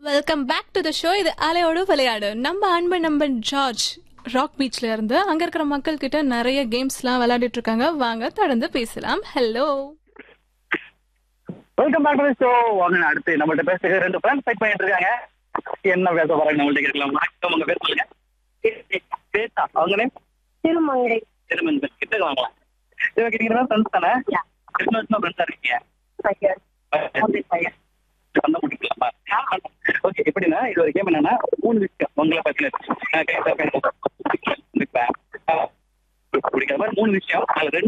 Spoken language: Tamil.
Welcome back to the show இது அலையோடு விளையாடு நம்ம அன்பு நம்பன் ஜார்ஜ் ராக் பீச்ல இருந்து அங்க இருக்கிற மக்கள் கிட்ட நிறைய கேம்ஸ்லாம் விளையாடிட்டு இருக்காங்க வாங்க தொடர்ந்து பேசலாம் hello welcome back to show வாங்க அடுத்து நம்மள்ட்ட பேசுறதுக்கு ரெண்டு ஃப்ரெண்ட்ஸ் ஃபைட் பண்ணிட்டு இருக்காங்க என்ன பேச போறாங்க நம்மள்ட்ட கேட்கலாம் வணக்கம் உங்க பேர் சொல்லுங்க பேட்டா அவங்க நேம் திருமங்கை திருமன் கிட்ட வாங்கலாம் இது ஓகே நீங்க ஃப்ரெண்ட்ஸ் தானே Yeah. எத்தனை வருஷமா ஃப்ரெண்ட்ஸா இருக்கீங்க பையன் only பையன் சண்டை முடிக்கலாமா ஓகே எப்படின்னா இது ஒரு கேம் என்னன்னா மூணு விஷயம் உங்களை பத்தின பிடிக்கிற மாதிரி மூணு விஷயம் அதுல ரெண்டு